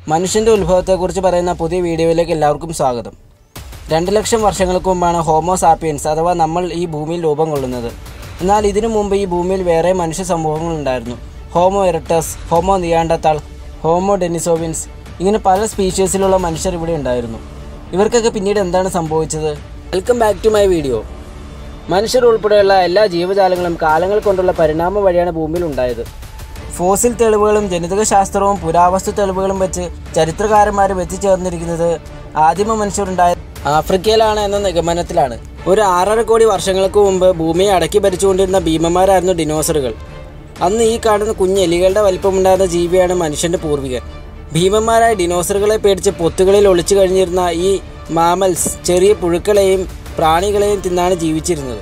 മനുഷ്യൻ്റെ ഉത്ഭവത്തെക്കുറിച്ച് പറയുന്ന പുതിയ വീഡിയോയിലേക്ക് എല്ലാവർക്കും സ്വാഗതം രണ്ട് ലക്ഷം വർഷങ്ങൾക്ക് മുമ്പാണ് ഹോമോ സാപ്പിയൻസ് അഥവാ നമ്മൾ ഈ ഭൂമിയിൽ രൂപം കൊള്ളുന്നത് എന്നാൽ ഇതിനു മുമ്പ് ഈ ഭൂമിയിൽ വേറെ മനുഷ്യ സമൂഹങ്ങളുണ്ടായിരുന്നു Homo erectus Homo Neanderthal Homo Denisovans ഇങ്ങനെ പല സ്പീഷീസിലുള്ള മനുഷ്യർ ഇവിടെ ഉണ്ടായിരുന്നു ഇവർക്കൊക്കെ പിന്നീട് എന്താണ് സംഭവിച്ചത് welcome back to my video മനുഷ്യർ ഉൾപ്പെടെയുള്ള എല്ലാ ജീവജാലങ്ങളും കാലങ്ങൾ കൊണ്ടുള്ള പരിണാമം വഴിയാണ് ഭൂമിയിൽ ഉണ്ടായത് ഫോസിൽ തെളിവുകളും ജനിതക ശാസ്ത്രവും പുരാവസ്തു തെളിവുകളും വെച്ച് ചരിത്രകാരന്മാരും എത്തിച്ചേർന്നിരിക്കുന്നത് ആദിമ മനുഷ്യരുണ്ടായ ആഫ്രിക്കയിലാണ് എന്ന നിഗമനത്തിലാണ് ഒരു ആറര കോടി വർഷങ്ങൾക്ക് മുമ്പ് ഭൂമിയെ അടക്കി ഭരിച്ചുകൊണ്ടിരുന്ന ഭീമന്മാരായിരുന്നു ഡിനോസറുകൾ അന്ന് ഈ കാണുന്ന കുഞ്ഞ് എലികളുടെ വലിപ്പമുണ്ടായിരുന്ന ജീവിയാണ് മനുഷ്യന്റെ പൂർവികൻ ഭീമന്മാരായ ഡിനോസറുകളെ പേടിച്ച് പൊത്തുകളിൽ ഒളിച്ചു കഴിഞ്ഞിരുന്ന ഈ മാമൽസ് ചെറിയ പുഴുക്കളെയും പ്രാണികളെയും തിന്നാണ് ജീവിച്ചിരുന്നത്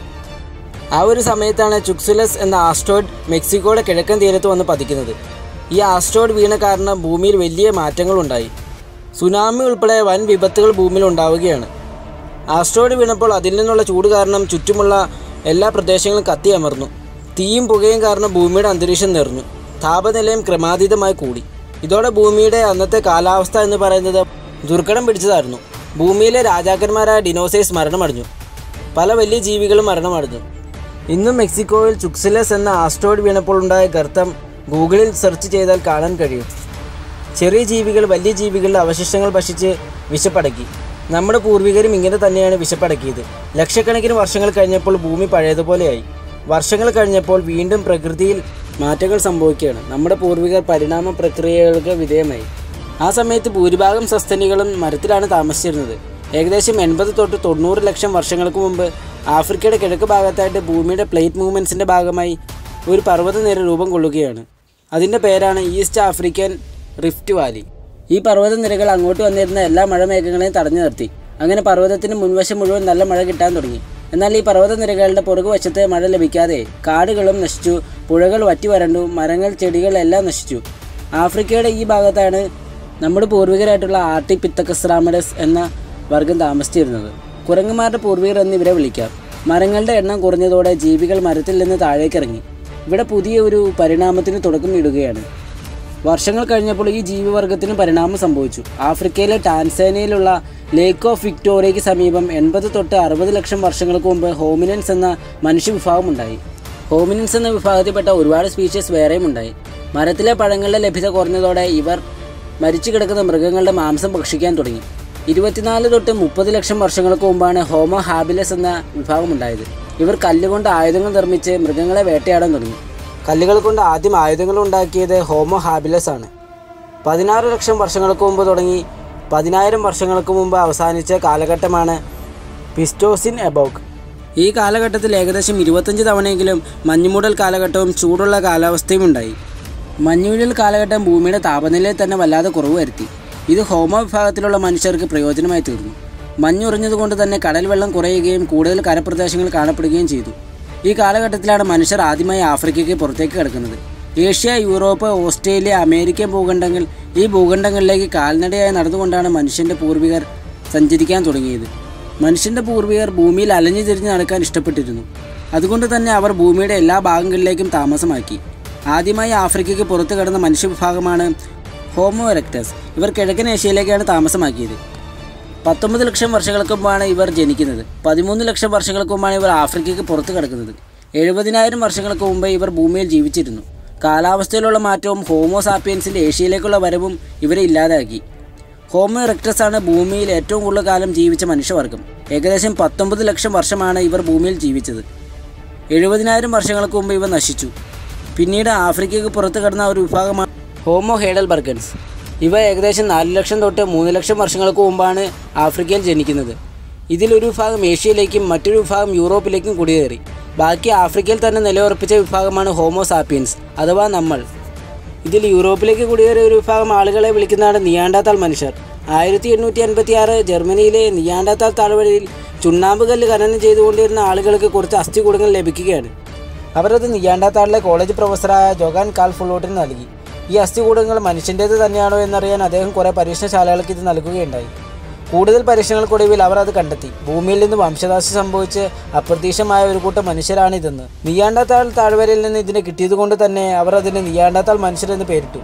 ആ ഒരു സമയത്താണ് ചുക്സുലസ് എന്ന ആസ്ട്രോയിഡ് മെക്സിക്കോയുടെ കിഴക്കൻ തീരത്ത് വന്ന് പതിക്കുന്നത് ഈ ആസ്ട്രോയിഡ് വീണ കാരണം ഭൂമിയിൽ വലിയ മാറ്റങ്ങളുണ്ടായി സുനാമി ഉൾപ്പെടെ വൻ വിപത്തുകൾ ഭൂമിയിൽ ഉണ്ടാവുകയാണ് ആസ്ട്രോയിഡ് വീണപ്പോൾ അതിൽ നിന്നുള്ള ചൂട് കാരണം ചുറ്റുമുള്ള എല്ലാ പ്രദേശങ്ങളും കത്തിയമർന്നു തീയും പുകയും കാരണം ഭൂമിയുടെ അന്തരീക്ഷം നിറഞ്ഞു താപനിലയും ക്രമാതീതമായി കൂടി ഇതോടെ ഭൂമിയുടെ അന്നത്തെ കാലാവസ്ഥ എന്ന് പറയുന്നത് ദുർഘടം പിടിച്ചതായിരുന്നു ഭൂമിയിലെ രാജാക്കന്മാരായ ഡിനോസേഴ്സ് മരണമടഞ്ഞു പല വലിയ ജീവികളും മരണമടഞ്ഞു ഇന്നും മെക്സിക്കോയിൽ ചുക്സിലസ് എന്ന ആസ്ട്രോയിഡ് വീണപ്പോൾ ഉണ്ടായ ഗർത്തം ഗൂഗിളിൽ സെർച്ച് ചെയ്താൽ കാണാൻ കഴിയും ചെറിയ ജീവികൾ വലിയ ജീവികളുടെ അവശിഷ്ടങ്ങൾ ഭക്ഷിച്ച് വിശപ്പടക്കി നമ്മുടെ പൂർവികരും ഇങ്ങനെ തന്നെയാണ് വിശപ്പടക്കിയത് ലക്ഷക്കണക്കിന് വർഷങ്ങൾ കഴിഞ്ഞപ്പോൾ ഭൂമി പഴയതുപോലെയായി വർഷങ്ങൾ കഴിഞ്ഞപ്പോൾ വീണ്ടും പ്രകൃതിയിൽ മാറ്റങ്ങൾ സംഭവിക്കുകയാണ് നമ്മുടെ പൂർവികർ പരിണാമ പ്രക്രിയകൾക്ക് വിധേയമായി ആ സമയത്ത് ഭൂരിഭാഗം സസ്തനികളും മരത്തിലാണ് താമസിച്ചിരുന്നത് ഏകദേശം എൺപത് തൊട്ട് തൊണ്ണൂറ് ലക്ഷം വർഷങ്ങൾക്ക് മുമ്പ് ആഫ്രിക്കയുടെ കിഴക്ക് ഭാഗത്തായിട്ട് ഭൂമിയുടെ പ്ലേറ്റ് മൂവ്മെൻറ്റ്സിൻ്റെ ഭാഗമായി ഒരു പർവ്വതനിര രൂപം കൊള്ളുകയാണ് അതിൻ്റെ പേരാണ് ഈസ്റ്റ് ആഫ്രിക്കൻ റിഫ്റ്റ് വാലി ഈ പർവ്വതനിരകൾ അങ്ങോട്ട് വന്നിരുന്ന എല്ലാ മഴമേഘങ്ങളെയും തടഞ്ഞു നിർത്തി അങ്ങനെ പർവ്വതത്തിന് മുൻവശം മുഴുവൻ നല്ല മഴ കിട്ടാൻ തുടങ്ങി എന്നാൽ ഈ പർവ്വതനിരകളുടെ പുറകുവശത്ത് മഴ ലഭിക്കാതെ കാടുകളും നശിച്ചു പുഴകൾ വറ്റി വരണ്ടു മരങ്ങൾ ചെടികൾ എല്ലാം നശിച്ചു ആഫ്രിക്കയുടെ ഈ ഭാഗത്താണ് നമ്മുടെ പൂർവികരായിട്ടുള്ള ആർട്ടിപിത്തക്കസ്രാമഡസ് എന്ന വർഗം താമസിച്ചിരുന്നത് കുരങ്ങന്മാരുടെ പൂർവികർ എന്ന് ഇവരെ വിളിക്കാം മരങ്ങളുടെ എണ്ണം കുറഞ്ഞതോടെ ജീവികൾ മരത്തിൽ നിന്ന് താഴേക്കിറങ്ങി ഇവിടെ പുതിയ ഒരു പരിണാമത്തിന് തുടക്കം ഇടുകയാണ് വർഷങ്ങൾ കഴിഞ്ഞപ്പോൾ ഈ ജീവിവർഗത്തിന് പരിണാമം സംഭവിച്ചു ആഫ്രിക്കയിലെ ടാൻസാനിയയിലുള്ള ലേക്ക് ഓഫ് വിക്ടോറിയയ്ക്ക് സമീപം എൺപത് തൊട്ട് അറുപത് ലക്ഷം വർഷങ്ങൾക്ക് മുമ്പ് ഹോമിനൻസ് എന്ന മനുഷ്യ വിഭാഗം ഉണ്ടായി ഹോമിനൻസ് എന്ന വിഭാഗത്തിൽപ്പെട്ട ഒരുപാട് സ്പീഷീസ് വേറെയും ഉണ്ടായി മരത്തിലെ പഴങ്ങളുടെ ലഭ്യത കുറഞ്ഞതോടെ ഇവർ മരിച്ചു കിടക്കുന്ന മൃഗങ്ങളുടെ മാംസം ഭക്ഷിക്കാൻ തുടങ്ങി ഇരുപത്തിനാല് തൊട്ട് മുപ്പത് ലക്ഷം വർഷങ്ങൾക്ക് മുമ്പാണ് ഹോമോ ഹാബിലസ് എന്ന വിഭാഗം ഉണ്ടായത് ഇവർ കല്ലുകൊണ്ട് ആയുധങ്ങൾ നിർമ്മിച്ച് മൃഗങ്ങളെ വേട്ടയാടാൻ തുടങ്ങി കല്ലുകൾ കൊണ്ട് ആദ്യം ആയുധങ്ങൾ ഉണ്ടാക്കിയത് ഹോമോ ഹാബിലസ് ആണ് പതിനാറ് ലക്ഷം വർഷങ്ങൾക്ക് മുമ്പ് തുടങ്ങി പതിനായിരം വർഷങ്ങൾക്ക് മുമ്പ് അവസാനിച്ച കാലഘട്ടമാണ് പിസ്റ്റോസിൻ എബോക്ക് ഈ കാലഘട്ടത്തിൽ ഏകദേശം ഇരുപത്തഞ്ച് തവണയെങ്കിലും മഞ്ഞുമൂടൽ കാലഘട്ടവും ചൂടുള്ള കാലാവസ്ഥയും ഉണ്ടായി മഞ്ഞുവിഴൽ കാലഘട്ടം ഭൂമിയുടെ താപനിലയിൽ തന്നെ വല്ലാതെ കുറവ് വരുത്തി ഇത് ഹോമോ വിഭാഗത്തിലുള്ള മനുഷ്യർക്ക് പ്രയോജനമായി തീർന്നു മഞ്ഞുറഞ്ഞതുകൊണ്ട് തന്നെ കടൽ വെള്ളം കുറയുകയും കൂടുതൽ കരപ്രദേശങ്ങൾ കാണപ്പെടുകയും ചെയ്തു ഈ കാലഘട്ടത്തിലാണ് മനുഷ്യർ ആദ്യമായി ആഫ്രിക്കയ്ക്ക് പുറത്തേക്ക് കിടക്കുന്നത് ഏഷ്യ യൂറോപ്പ് ഓസ്ട്രേലിയ അമേരിക്കൻ ഭൂഖണ്ഡങ്ങൾ ഈ ഭൂഖണ്ഡങ്ങളിലേക്ക് കാൽനടയായി നടന്നുകൊണ്ടാണ് മനുഷ്യൻ്റെ പൂർവികർ സഞ്ചരിക്കാൻ തുടങ്ങിയത് മനുഷ്യൻ്റെ പൂർവികർ ഭൂമിയിൽ അലഞ്ഞു തിരിഞ്ഞ് നടക്കാൻ ഇഷ്ടപ്പെട്ടിരുന്നു അതുകൊണ്ട് തന്നെ അവർ ഭൂമിയുടെ എല്ലാ ഭാഗങ്ങളിലേക്കും താമസമാക്കി ആദ്യമായി ആഫ്രിക്കയ്ക്ക് പുറത്തു കിടന്ന മനുഷ്യവിഭാഗമാണ് ഹോമോ എറക്ടസ് ഇവർ കിഴക്കൻ ഏഷ്യയിലേക്കാണ് താമസമാക്കിയത് പത്തൊമ്പത് ലക്ഷം വർഷങ്ങൾക്ക് മുമ്പാണ് ഇവർ ജനിക്കുന്നത് പതിമൂന്ന് ലക്ഷം വർഷങ്ങൾക്ക് മുമ്പാണ് ഇവർ ആഫ്രിക്കയ്ക്ക് പുറത്തു കിടക്കുന്നത് എഴുപതിനായിരം വർഷങ്ങൾക്ക് മുമ്പ് ഇവർ ഭൂമിയിൽ ജീവിച്ചിരുന്നു കാലാവസ്ഥയിലുള്ള മാറ്റവും ഹോമോ സാപ്പിയൻസിൻ്റെ ഏഷ്യയിലേക്കുള്ള വരവും ഇവരെ ഇല്ലാതാക്കി ഹോമോ എറക്ടസ് ആണ് ഭൂമിയിൽ ഏറ്റവും കൂടുതൽ കാലം ജീവിച്ച മനുഷ്യവർഗം ഏകദേശം പത്തൊമ്പത് ലക്ഷം വർഷമാണ് ഇവർ ഭൂമിയിൽ ജീവിച്ചത് എഴുപതിനായിരം വർഷങ്ങൾക്ക് മുമ്പ് ഇവ നശിച്ചു പിന്നീട് ആഫ്രിക്കയ്ക്ക് പുറത്തു കിടന്ന ഒരു വിഭാഗമാണ് ഹോമോ ഹേഡൽ ബർഗൻസ് ഇവ ഏകദേശം നാല് ലക്ഷം തൊട്ട് മൂന്ന് ലക്ഷം വർഷങ്ങൾക്ക് മുമ്പാണ് ആഫ്രിക്കയിൽ ജനിക്കുന്നത് ഇതിലൊരു വിഭാഗം ഏഷ്യയിലേക്കും മറ്റൊരു വിഭാഗം യൂറോപ്പിലേക്കും കുടിയേറി ബാക്കി ആഫ്രിക്കയിൽ തന്നെ നിലയുറപ്പിച്ച വിഭാഗമാണ് ഹോമോ സാപ്പിയൻസ് അഥവാ നമ്മൾ ഇതിൽ യൂറോപ്പിലേക്ക് കുടിയേറിയ ഒരു വിഭാഗം ആളുകളെ വിളിക്കുന്നതാണ് നിയാണ്ടാത്താൾ മനുഷ്യർ ആയിരത്തി എണ്ണൂറ്റി അൻപത്തി ആറ് ജർമ്മനിയിലെ നിയാണ്ടാത്താൾ താഴ്വരയിൽ ചുണ്ണാമ്പ് കല്ല് ഖനനം ചെയ്തുകൊണ്ടിരുന്ന ആളുകൾക്ക് കുറച്ച് അസ്ഥികൂടങ്ങൾ ലഭിക്കുകയാണ് അവരത് നിയാണ്ടാത്താളിലെ കോളേജ് പ്രൊഫസറായ ജോഗാൻ കാൽ ഫുള്ളോട്ടിന് നൽകി ഈ അസ്ഥികൂടങ്ങൾ മനുഷ്യൻ്റേത് തന്നെയാണോ എന്നറിയാൻ അദ്ദേഹം കുറേ പരീക്ഷണശാലകൾക്ക് ഇത് നൽകുകയുണ്ടായി കൂടുതൽ പരീക്ഷണങ്ങൾക്കൊടുവിൽ അവർ അത് കണ്ടെത്തി ഭൂമിയിൽ നിന്ന് വംശനാശം സംഭവിച്ച് അപ്രതീക്ഷമായ ഒരു കൂട്ടം മനുഷ്യരാണിതെന്ന് നിയാണ്ടാത്താൾ താഴ്വരയിൽ നിന്ന് ഇതിനെ കിട്ടിയതുകൊണ്ട് തന്നെ അവർ അതിന് നിയാണ്ടാത്താൾ മനുഷ്യരെന്ന് പേരിട്ടു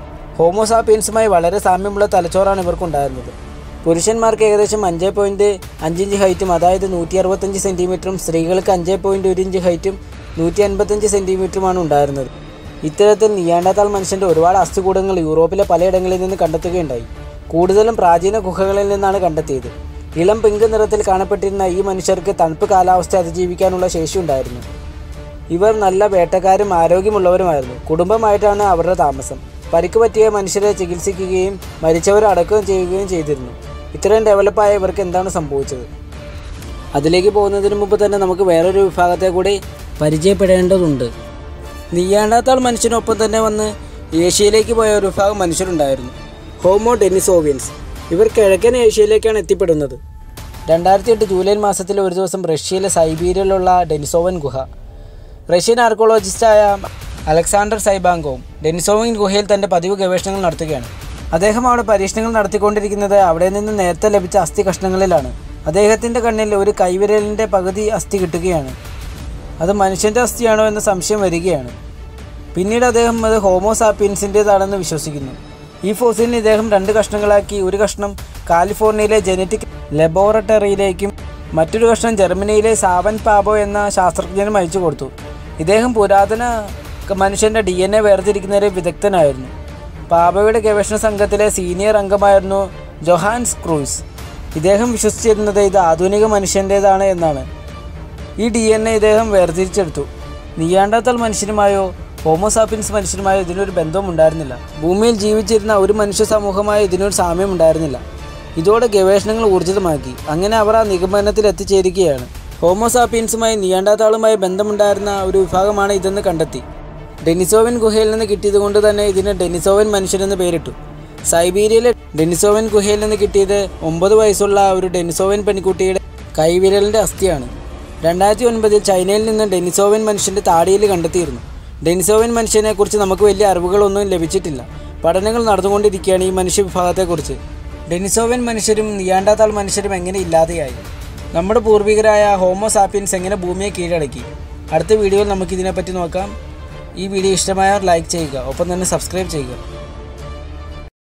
ഹോമോസാപ്പിയൻസുമായി വളരെ സാമ്യമുള്ള തലച്ചോറാണ് ഇവർക്കുണ്ടായിരുന്നത് പുരുഷന്മാർക്ക് ഏകദേശം അഞ്ച് പോയിൻറ്റ് അഞ്ചിഞ്ച് ഹൈറ്റും അതായത് നൂറ്റി അറുപത്തഞ്ച് സെൻറ്റിമീറ്ററും സ്ത്രീകൾക്ക് അഞ്ച് പോയിൻറ്റ് ഒരു ഇഞ്ച് ഹൈറ്റും നൂറ്റി അൻപത്തഞ്ച് സെൻറ്റിമീറ്ററുമാണ് ഉണ്ടായിരുന്നത് ഇത്തരത്തിൽ നിയാണ്ടത്താൾ മനുഷ്യൻ്റെ ഒരുപാട് അസ്ഥികൂടങ്ങൾ യൂറോപ്പിലെ പലയിടങ്ങളിൽ നിന്ന് കണ്ടെത്തുകയുണ്ടായി കൂടുതലും പ്രാചീന ഗുഹകളിൽ നിന്നാണ് കണ്ടെത്തിയത് ഇളം പിങ്ക് നിറത്തിൽ കാണപ്പെട്ടിരുന്ന ഈ മനുഷ്യർക്ക് തണുപ്പ് കാലാവസ്ഥ അതിജീവിക്കാനുള്ള ശേഷിയുണ്ടായിരുന്നു ഇവർ നല്ല വേട്ടക്കാരും ആരോഗ്യമുള്ളവരുമായിരുന്നു കുടുംബമായിട്ടാണ് അവരുടെ താമസം പരിക്ക് പറ്റിയ മനുഷ്യരെ ചികിത്സിക്കുകയും മരിച്ചവരെ അടക്കുകയും ചെയ്യുകയും ചെയ്തിരുന്നു ഇത്രയും ഡെവലപ്പായ ഇവർക്ക് എന്താണ് സംഭവിച്ചത് അതിലേക്ക് പോകുന്നതിന് മുമ്പ് തന്നെ നമുക്ക് വേറൊരു വിഭാഗത്തെ കൂടി പരിചയപ്പെടേണ്ടതുണ്ട് നീയാണ്ടാത്താൾ മനുഷ്യനൊപ്പം തന്നെ വന്ന് ഏഷ്യയിലേക്ക് പോയ ഒരു വിഭാഗം മനുഷ്യരുണ്ടായിരുന്നു ഹോമോ ഡെനിസോവിയൻസ് ഇവർ കിഴക്കൻ ഏഷ്യയിലേക്കാണ് എത്തിപ്പെടുന്നത് രണ്ടായിരത്തി എട്ട് ജൂലൈ മാസത്തിൽ ഒരു ദിവസം റഷ്യയിലെ സൈബീരിയയിലുള്ള ഡെനിസോവൻ ഗുഹ റഷ്യൻ ആർക്കോളജിസ്റ്റായ അലക്സാണ്ടർ സൈബാങ്കോവും ഡെനിസോവിൻ ഗുഹയിൽ തൻ്റെ പതിവ് ഗവേഷണങ്ങൾ നടത്തുകയാണ് അദ്ദേഹം അവിടെ പരീക്ഷണങ്ങൾ നടത്തിക്കൊണ്ടിരിക്കുന്നത് അവിടെ നിന്ന് നേരത്തെ ലഭിച്ച അസ്ഥി കഷ്ണങ്ങളിലാണ് അദ്ദേഹത്തിൻ്റെ കണ്ണിൽ ഒരു കൈവിരലിൻ്റെ പകുതി അസ്ഥി കിട്ടുകയാണ് അത് മനുഷ്യൻ്റെ അസ്ഥിയാണോ എന്ന സംശയം വരികയാണ് പിന്നീട് അദ്ദേഹം അത് ഹോമോസാപ്പിയൻസിൻ്റേതാണെന്ന് വിശ്വസിക്കുന്നു ഈ ഫോസിലിന് ഇദ്ദേഹം രണ്ട് കഷ്ണങ്ങളാക്കി ഒരു കഷ്ണം കാലിഫോർണിയയിലെ ജനറ്റിക് ലബോറട്ടറിയിലേക്കും മറ്റൊരു കഷ്ണം ജർമ്മനിയിലെ സാവൻ പാബോ എന്ന ശാസ്ത്രജ്ഞനും അയച്ചു കൊടുത്തു ഇദ്ദേഹം പുരാതന ക- മനുഷ്യൻ്റെ ഡി എൻ എ വേർതിരിക്കുന്നതിൽ വിദഗ്ധനായിരുന്നു പാബോയുടെ ഗവേഷണ സംഘത്തിലെ സീനിയർ അംഗമായിരുന്നു ജൊഹാൻസ് ക്രൂയിസ് ഇദ്ദേഹം വിശ്വസിച്ചിരുന്നത് ഇത് ആധുനിക മനുഷ്യൻ്റേതാണ് എന്നാണ് ഈ ഡി എൻ എ ഇദ്ദേഹം വേർതിരിച്ചെടുത്തു നിയാണ്ടാത്തൽ മനുഷ്യനുമായോ ഹോമോസാപ്പിൻസ് മനുഷ്യനുമായോ ഇതിനൊരു ബന്ധവും ഉണ്ടായിരുന്നില്ല ഭൂമിയിൽ ജീവിച്ചിരുന്ന ഒരു മനുഷ്യ സമൂഹമായോ ഇതിനൊരു സാമ്യം ഉണ്ടായിരുന്നില്ല ഇതോടെ ഗവേഷണങ്ങൾ ഊർജിതമാക്കി അങ്ങനെ അവർ ആ നിഗമനത്തിൽ എത്തിച്ചേരുകയാണ് ഹോമോസാപ്പിയൻസുമായി നിയാണ്ടാത്താളുമായി ബന്ധമുണ്ടായിരുന്ന ഒരു വിഭാഗമാണ് ഇതെന്ന് കണ്ടെത്തി ഡെനിസോവൻ ഗുഹയിൽ നിന്ന് കിട്ടിയതുകൊണ്ട് തന്നെ ഇതിന് ഡെനിസോവൻ മനുഷ്യരെന്ന് പേരിട്ടു സൈബീരിയയിലെ ഡെനിസോവൻ ഗുഹയിൽ നിന്ന് കിട്ടിയത് ഒമ്പത് വയസ്സുള്ള ഒരു ഡെനിസോവൻ പെൺകുട്ടിയുടെ കൈവിരലിൻ്റെ അസ്ഥിയാണ് രണ്ടായിരത്തി ഒൻപതിൽ ചൈനയിൽ നിന്ന് ഡെനിസോവൻ മനുഷ്യൻ്റെ താടിയിൽ കണ്ടെത്തിയിരുന്നു ഡെനിസോവൻ മനുഷ്യനെക്കുറിച്ച് നമുക്ക് വലിയ അറിവുകളൊന്നും ലഭിച്ചിട്ടില്ല പഠനങ്ങൾ നടന്നുകൊണ്ടിരിക്കുകയാണ് ഈ മനുഷ്യ വിഭാഗത്തെക്കുറിച്ച് ഡെനിസോവൻ മനുഷ്യരും നിയാണ്ടാത്താൾ മനുഷ്യരും എങ്ങനെ ഇല്ലാതെയായി നമ്മുടെ പൂർവികരായ ഹോമോസാപ്പിയൻസ് എങ്ങനെ ഭൂമിയെ കീഴടക്കി അടുത്ത വീഡിയോയിൽ നമുക്ക് ഇതിനെപ്പറ്റി നോക്കാം ഈ വീഡിയോ ഇഷ്ടമായവർ ലൈക്ക് ചെയ്യുക ഒപ്പം തന്നെ സബ്സ്ക്രൈബ് ചെയ്യുക